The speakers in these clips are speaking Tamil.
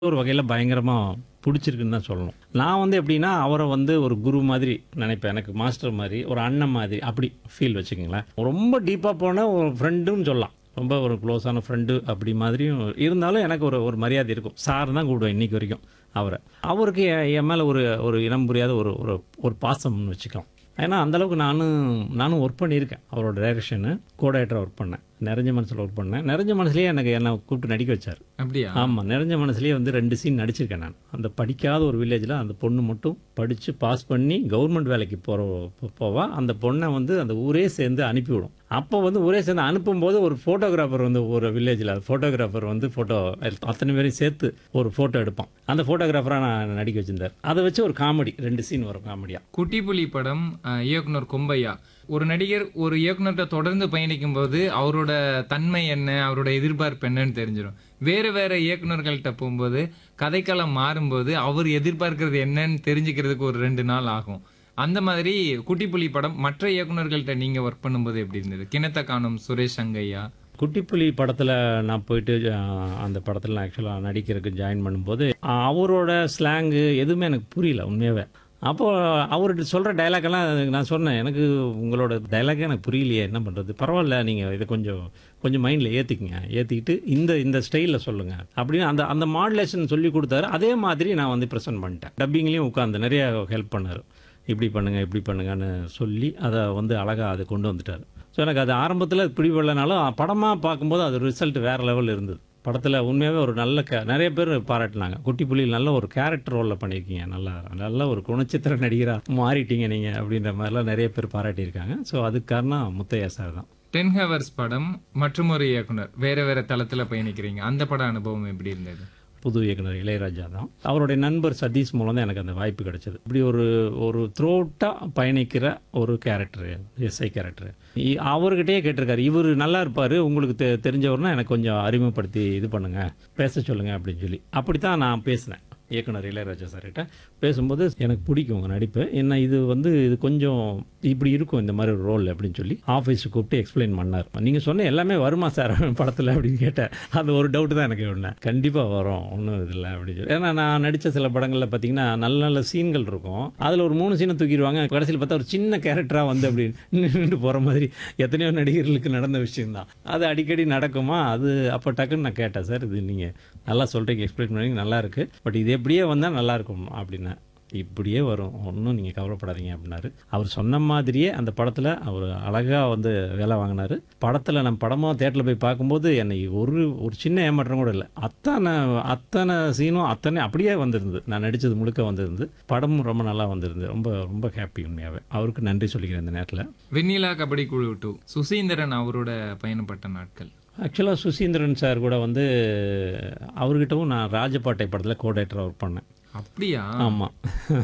ஒரு வகையில் பயங்கரமாக பிடிச்சிருக்குன்னு தான் சொல்லணும் நான் வந்து எப்படின்னா அவரை வந்து ஒரு குரு மாதிரி நினைப்பேன் எனக்கு மாஸ்டர் மாதிரி ஒரு அண்ணன் மாதிரி அப்படி ஃபீல் வச்சுக்கோங்களேன் ரொம்ப டீப்பாக போன ஒரு ஃப்ரெண்டுன்னு சொல்லலாம் ரொம்ப ஒரு க்ளோஸான ஃப்ரெண்டு அப்படி மாதிரியும் இருந்தாலும் எனக்கு ஒரு ஒரு மரியாதை இருக்கும் சார் தான் கூப்பிடுவேன் இன்னைக்கு வரைக்கும் அவரை அவருக்கு என் என் மேலே ஒரு ஒரு இனம் புரியாத ஒரு ஒரு ஒரு பாசம்னு வச்சுக்கலாம் ஏன்னா அந்தளவுக்கு நானும் நானும் ஒர்க் பண்ணியிருக்கேன் அவரோட டைரக்ஷனு கோடைரக்டராக ஒர்க் பண்ணேன் நிறைஞ்ச மனசில் ஒர்க் பண்ணேன் நிறைஞ்ச மனசுலேயே எனக்கு என்னை கூப்பிட்டு நடிக்க வச்சார் அப்படியா ஆமாம் நிறைஞ்ச மனசுலேயே வந்து ரெண்டு சீன் நடிச்சிருக்கேன் நான் அந்த படிக்காத ஒரு வில்லேஜில் அந்த பொண்ணு மட்டும் படித்து பாஸ் பண்ணி கவர்மெண்ட் வேலைக்கு போகிற போவா அந்த பொண்ணை வந்து அந்த ஊரே சேர்ந்து அனுப்பிவிடும் அப்போ வந்து ஊரே சேர்ந்து அனுப்பும்போது ஒரு ஃபோட்டோகிராஃபர் வந்து ஒரு வில்லேஜில் ஃபோட்டோகிராஃபர் வந்து ஃபோட்டோ அத்தனை பேரையும் சேர்த்து ஒரு ஃபோட்டோ எடுப்பான் அந்த ஃபோட்டோகிராஃபராக நான் நடிக்க வச்சிருந்தார் அதை வச்சு ஒரு காமெடி ரெண்டு சீன் வரும் காமெடியாக குட்டிப்புலி படம் அஹ், இயக்குனர் கொம்பையா ஒரு நடிகர் ஒரு இயக்குனர்கிட்ட தொடர்ந்து பயணிக்கும் போது அவரோட தன்மை என்ன அவரோட எதிர்பார்ப்பு என்னன்னு தெரிஞ்சிடும் வேறு வேற இயக்குனர்கள்ட்ட போகும்போது கதைக்களம் மாறும்போது அவர் எதிர்பார்க்கிறது என்னன்னு தெரிஞ்சுக்கிறதுக்கு ஒரு ரெண்டு நாள் ஆகும் அந்த மாதிரி குட்டிப்புலி படம் மற்ற இயக்குனர்கள்ட்ட நீங்க ஒர்க் பண்ணும்போது எப்படி இருந்தது கிணத்த காணும் சுரேஷ் சங்கையா குட்டிப்புலி படத்தில் நான் போயிட்டு அஹ், அந்த படத்தில் நான் ஆக்சுவலாக நடிக்கிறதுக்கு ஜாயின் பண்ணும்போது அஹ், அவரோட ஸ்லாங்கு எதுவுமே எனக்கு புரியல உண்மையாகவே அப்போது அவர்கிட்ட சொல்கிற டைலாக்கெல்லாம் நான் சொன்னேன் எனக்கு உங்களோட டைலாக்கே எனக்கு புரியலையே என்ன பண்ணுறது பரவாயில்ல நீங்கள் இதை கொஞ்சம் கொஞ்சம் மைண்டில் ஏற்றிக்கங்க ஏற்றிக்கிட்டு இந்த இந்த ஸ்டைலில் சொல்லுங்கள் அப்படின்னு அந்த அந்த மாடுலேஷன் சொல்லி கொடுத்தாரு அதே மாதிரி நான் வந்து ப்ரெசென்ட் பண்ணிட்டேன் டப்பிங்லேயும் உட்காந்து நிறைய ஹெல்ப் பண்ணார் இப்படி பண்ணுங்க இப்படி பண்ணுங்கன்னு சொல்லி அதை வந்து அழகாக அதை கொண்டு வந்துட்டார் ஸோ எனக்கு அது ஆரம்பத்தில் பிடிபடலைனாலும் படமாக பார்க்கும்போது அது ரிசல்ட் வேறு லெவலில் இருந்தது படத்தில் உண்மையாகவே ஒரு நல்ல கே நிறைய பேர் பாராட்டினாங்க குட்டி புலியில் நல்ல ஒரு கேரக்டர் ரோலில் பண்ணியிருக்கீங்க நல்லா நல்ல ஒரு குணச்சித்திர நடிகராக மாறிட்டீங்க நீங்கள் அப்படின்ற மாதிரிலாம் நிறைய பேர் பாராட்டியிருக்காங்க ஸோ அதுக்கு காரணம் முத்தையா சார் தான் டென் ஹவர்ஸ் படம் மற்றும் ஒரு இயக்குனர் வேற வேற தளத்துல பயணிக்கிறீங்க அந்த பட அனுபவம் எப்படி இருந்தது புது இயக்குனர் இளையராஜா தான் அவருடைய நண்பர் சதீஷ் மூலம் தான் எனக்கு அந்த வாய்ப்பு கிடைச்சது இப்படி ஒரு ஒரு த்ரோட்டாக பயணிக்கிற ஒரு கேரக்டர் எஸ்ஐ கேரக்டர் அவர்கிட்டயே கேட்டிருக்காரு இவர் நல்லா இருப்பார் உங்களுக்கு தெ தெரிஞ்சவர்னா எனக்கு கொஞ்சம் அறிமுகப்படுத்தி இது பண்ணுங்க பேச சொல்லுங்க அப்படின்னு சொல்லி அப்படி தான் நான் பேசினேன் இயக்குனர் இளையராஜா சார்கிட்ட பேசும்போது எனக்கு பிடிக்கும் உங்கள் நடிப்பு என்ன இது வந்து இது கொஞ்சம் இப்படி இருக்கும் இந்த மாதிரி ஒரு ரோல் அப்படின்னு சொல்லி ஆஃபீஸுக்கு கூப்பிட்டு எக்ஸ்பிளைன் பண்ணார் நீங்கள் சொன்ன எல்லாமே வருமா சார் படத்தில் அப்படின்னு கேட்டேன் அது ஒரு டவுட் தான் எனக்கு ஒன்று கண்டிப்பாக வரும் ஒன்றும் இது இல்லை அப்படின்னு சொல்லி ஏன்னா நான் நடித்த சில படங்களில் பார்த்தீங்கன்னா நல்ல நல்ல சீன்கள் இருக்கும் அதில் ஒரு மூணு சீனை தூக்கிடுவாங்க கடைசியில் பார்த்தா ஒரு சின்ன கேரக்டராக வந்து அப்படி நின்றுட்டு போகிற மாதிரி எத்தனையோ நடிகர்களுக்கு நடந்த விஷயம்தான் அது அடிக்கடி நடக்குமா அது அப்போ டக்குன்னு நான் கேட்டேன் சார் இது நீங்கள் நல்லா சொல்கிறீங்க எக்ஸ்பிளைன் பண்ணி நல்லா இருக்கு பட் இது எப்படியே வந்தால் நல்லா இருக்கும் அப்படின்னேன் இப்படியே வரும் ஒன்றும் நீங்கள் கவலைப்படாதீங்க அப்படின்னாரு அவர் சொன்ன மாதிரியே அந்த படத்தில் அவர் அழகாக வந்து வேலை வாங்கினாரு படத்தில் நம்ம படமாக தேட்டரில் போய் பார்க்கும்போது என்னை ஒரு ஒரு சின்ன ஏமாற்றம் கூட இல்லை அத்தனை அத்தனை சீனும் அத்தனை அப்படியே வந்திருந்தது நான் நடித்தது முழுக்க வந்திருந்து படமும் ரொம்ப நல்லா வந்திருந்து ரொம்ப ரொம்ப ஹாப்பி உண்மையாகவே அவருக்கு நன்றி சொல்லிக்கிறேன் இந்த நேரத்தில் வெண்ணிலா கபடி குழு டூ சுசீந்திரன் அவரோட பயணப்பட்ட நாட்கள் ஆக்சுவலாக சுசீந்திரன் சார் கூட வந்து அவர்கிட்டவும் நான் ராஜபாட்டை படத்தில் கோடேட்டராக ஒர்க் பண்ணேன் அப்படியா ஆமாம்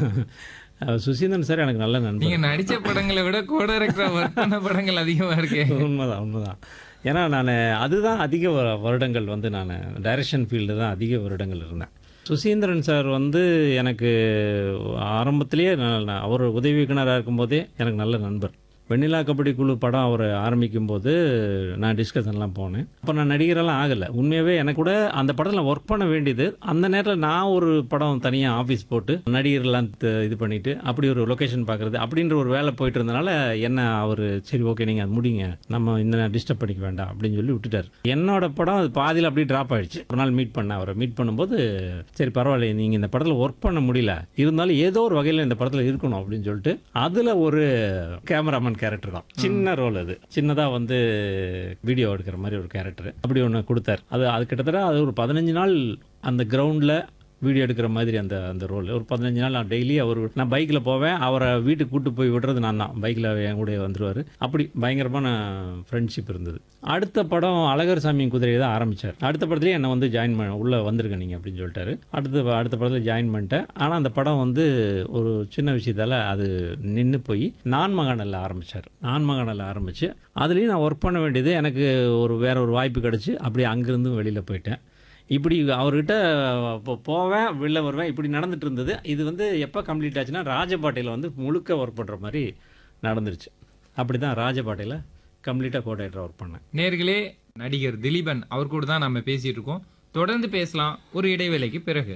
சுசீந்திரன் சார் எனக்கு நல்ல நண்பர் நீங்க நடிச்ச படங்களை விட கோ டைரக்டரா ஒர்க் பண்ண படங்கள் அதிகமா இருக்கே உண்மைதான் உண்மைதான் ஏன்னா நான் அதுதான் அதிக வ- வருடங்கள் வந்து நான் டைரக்ஷன் ஃபீல்டு தான் அதிக வருடங்கள் இருந்தேன் சுசீந்திரன் சார் வந்து எனக்கு ஆரம்பத்திலேயே நான் நான் அவர் உதவி இயக்குனராக இருக்கும்போதே எனக்கு நல்ல நண்பர் வெண்ணிலா கபடி குழு படம் அவர் ஆரம்பிக்கும் போது நான் டிஸ்கஷன்லாம் போனேன் அப்போ நான் நடிகரெல்லாம் ஆகலை உண்மையாகவே எனக்கு கூட அந்த படத்தில் ஒர்க் பண்ண வேண்டியது அந்த நேரத்தில் நான் ஒரு படம் தனியாக ஆஃபீஸ் போட்டு நடிகர்லாம் த- இது பண்ணிட்டு அப்படி ஒரு லொக்கேஷன் பார்க்குறது அப்படின்ற ஒரு வேலை போயிட்டு இருந்தனால என்ன அவர் சரி ஓகே நீங்கள் அது முடிங்க நம்ம இந்த டிஸ்டர்ப் பண்ணிக்க வேண்டாம் அப்படின்னு சொல்லி விட்டுட்டார் என்னோட படம் அது பாதியில் அப்படியே ட்ராப் ஆயிடுச்சு ஒரு நாள் மீட் பண்ணேன் அவரை மீட் பண்ணும்போது சரி பரவாயில்ல நீங்கள் இந்த படத்தில் ஒர்க் பண்ண முடியல இருந்தாலும் ஏதோ ஒரு வகையில் இந்த படத்தில் இருக்கணும் அப்படின்னு சொல்லிட்டு அதில் ஒரு கேமராமேன் கேரக்டர் தான் சின்ன ரோல் அது சின்னதாக வந்து வீடியோ எடுக்கிற மாதிரி ஒரு கேரக்டர் அப்படி ஒன்று கொடுத்தார் அது அது கிட்டத்தட்ட அது ஒரு பதினஞ்சு நாள் அந்த கிரவுண்டில் வீடியோ எடுக்கிற மாதிரி அந்த அந்த ரோல் ஒரு பதினஞ்சு நாள் நான் டெய்லி அவர் நான் பைக்கில் போவேன் அவரை வீட்டுக்கு கூட்டு போய் விடுறது நான் தான் பைக்கில் என் கூட வந்துருவார் அப்படி பயங்கரமான ஃப்ரெண்ட்ஷிப் இருந்தது அடுத்த படம் அழகர் சாமி குதிரை தான் ஆரம்பித்தார் அடுத்த படத்துலேயே என்னை வந்து ஜாயின் பண்ண உள்ளே வந்திருக்க நீங்கள் அப்படின்னு சொல்லிட்டாரு அடுத்த அடுத்த படத்தில் ஜாயின் பண்ணிட்டேன் ஆனால் அந்த படம் வந்து ஒரு சின்ன விஷயத்தால் அது நின்று போய் நான் மகானல்ல ஆரம்பித்தார் நான் மகானல்ல ஆரம்பித்து அதுலேயும் நான் ஒர்க் பண்ண வேண்டியது எனக்கு ஒரு வேற ஒரு வாய்ப்பு கிடச்சி அப்படியே அங்கேருந்து வெளியில் போயிட்டேன் இப்படி அவர்கிட்ட இப்போ போவேன் வெளில வருவேன் இப்படி நடந்துட்டு இருந்தது இது வந்து எப்போ கம்ப்ளீட் ஆச்சுன்னா ராஜபாட்டையில் வந்து முழுக்க ஒர்க் பண்ணுற மாதிரி நடந்துருச்சு அப்படி தான் ராஜபாட்டையில் கம்ப்ளீட்டாக கோடைட்டர் ஒர்க் பண்ணேன் நேர்களே நடிகர் திலீபன் அவர் கூட தான் நம்ம பேசிட்டு இருக்கோம் தொடர்ந்து பேசலாம் ஒரு இடைவேளைக்கு பிறகு